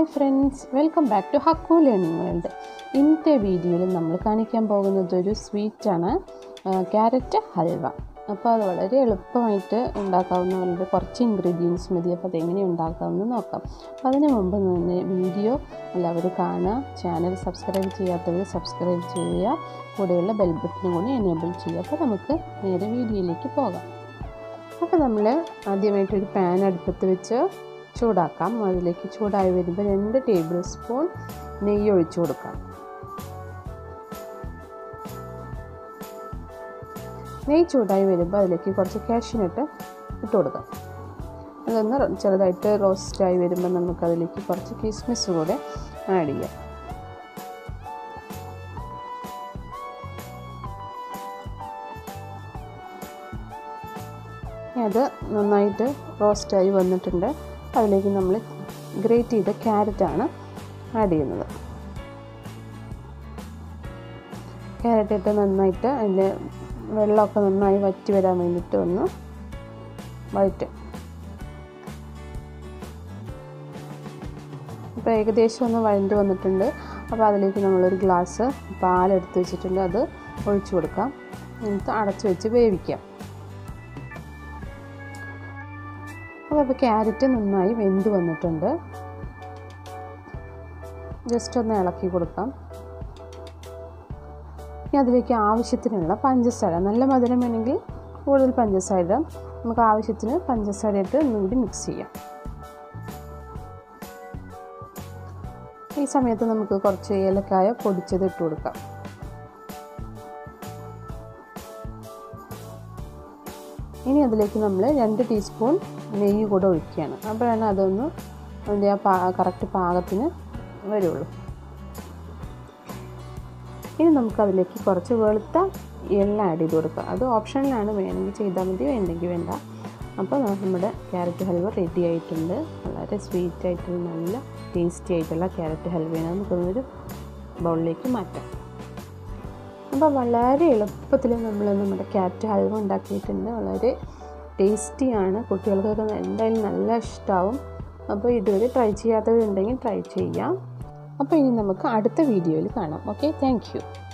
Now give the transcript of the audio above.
hi friends welcome back to ഹക്കു learning world ഇന്നത്തെ വീഡിയോയിൽ നമ്മൾ കാണിക്കാൻ പോകുന്നത് ഒരു സ്വീറ്റാണ് ക്യാരറ്റ് ഹൽവ അപ്പോൾ അത് വളരെ എളുപ്പമായിട്ട് ഉണ്ടാക്കാവുന്ന വളരെ കുറച്ച് ഇൻഗ്രീഡിയൻസ് മതി അപ്പോൾ അതെങ്ങനെ ഉണ്ടാക്കാമെന്ന് നോക്കാം അപ്പോൾ അതിന് മുമ്പ് തന്നെ വീഡിയോ എല്ലാവരും കാണുക ചാനൽ സബ്സ്ക്രൈബ് ചെയ്യാത്തവർ സബ്സ്ക്രൈബ് ചെയ്യുക കൂടെയുള്ള ബെൽ ബട്ടനും കൂടി എനേബിൾ ചെയ്യുക അപ്പോൾ നമുക്ക് നേരെ വീഡിയോയിലേക്ക് പോകാം അപ്പോൾ നമ്മൾ ആദ്യമായിട്ടൊരു പാൻ അടുപ്പത്ത് വെച്ച് ചൂടാക്കാം അതിലേക്ക് ചൂടായി വരുമ്പോൾ രണ്ട് ടേബിൾ സ്പൂൺ നെയ്യ് ഒഴിച്ചു കൊടുക്കാം നെയ്യ് ചൂടായി വരുമ്പോൾ അതിലേക്ക് കുറച്ച് കാഷ്യൂനട്ട് ഇട്ട് കൊടുക്കാം അതൊന്ന് ചെറുതായിട്ട് റോസ്റ്റായി വരുമ്പോൾ നമുക്കതിലേക്ക് കുറച്ച് കിസ്മിസ് കൂടെ ആഡ് ചെയ്യാം അത് നന്നായിട്ട് റോസ്റ്റായി വന്നിട്ടുണ്ട് അതിലേക്ക് നമ്മൾ ഗ്രേറ്റ് ചെയ്ത ക്യാരറ്റാണ് ആഡ് ചെയ്യുന്നത് ക്യാരറ്റ് ഇട്ട് നന്നായിട്ട് അതിൻ്റെ വെള്ളമൊക്കെ നന്നായി വറ്റി വരാൻ വേണ്ടിയിട്ട് ഒന്ന് വഴറ്റും ഇപ്പോൾ ഏകദേശം ഒന്ന് വഴണ്ട് വന്നിട്ടുണ്ട് അപ്പോൾ അതിലേക്ക് നമ്മളൊരു ഗ്ലാസ് പാലെടുത്ത് വെച്ചിട്ടുണ്ട് അത് ഒഴിച്ചു കൊടുക്കാം എന്നിട്ട് അടച്ചു വെച്ച് വേവിക്കാം അപ്പോൾ ക്യാരറ്റ് നന്നായി വെന്ത് വന്നിട്ടുണ്ട് ജസ്റ്റ് ഒന്ന് ഇളക്കി കൊടുക്കാം ഇനി അതിലേക്ക് ആവശ്യത്തിനുള്ള പഞ്ചസാര നല്ല മധുരം വേണമെങ്കിൽ കൂടുതൽ പഞ്ചസാര നമുക്ക് ആവശ്യത്തിന് പഞ്ചസാര ഇട്ട് ഒന്നുകൂടി മിക്സ് ചെയ്യാം ഈ സമയത്ത് നമുക്ക് കുറച്ച് ഏലക്കായ പൊടിച്ചത് ഇട്ട് കൊടുക്കാം ഇനി അതിലേക്ക് നമ്മൾ രണ്ട് ടീസ്പൂൺ നെയ്യ് കൂടെ ഒഴിക്കുകയാണ് അപ്പോഴാണ് അതൊന്ന് അതിൻ്റെ ആ പാ കറക്റ്റ് പാകത്തിന് വരുള്ളൂ ഇനി നമുക്കതിലേക്ക് കുറച്ച് വെളുത്ത എണ്ണ ആഡ് ചെയ്ത് കൊടുക്കുക അത് ഓപ്ഷനിലാണ് വേണമെങ്കിൽ ചെയ്താൽ മതി വേണ്ടെങ്കിൽ വേണ്ട അപ്പോൾ നമ്മുടെ ക്യാരറ്റ് ഹൽവ റെഡി ആയിട്ടുണ്ട് വളരെ സ്വീറ്റ് ആയിട്ടുള്ള നല്ല ടേസ്റ്റി ആയിട്ടുള്ള ക്യാരറ്റ് ഹൽവയാണ് നമുക്കൊന്നൊരു ബൗളിലേക്ക് മാറ്റാം അപ്പോൾ വളരെ എളുപ്പത്തിൽ നമ്മൾ നമ്മുടെ ക്യാരറ്റ് ഹൽവ ഉണ്ടാക്കിയിട്ടുണ്ട് വളരെ ടേസ്റ്റിയാണ് കുട്ടികൾക്കൊക്കെ എന്തായാലും നല്ല ഇഷ്ടമാവും അപ്പോൾ ഇതുവരെ ട്രൈ ചെയ്യാത്തവരുണ്ടെങ്കിൽ ട്രൈ ചെയ്യാം അപ്പോൾ ഇനി നമുക്ക് അടുത്ത വീഡിയോയിൽ കാണാം ഓക്കെ താങ്ക്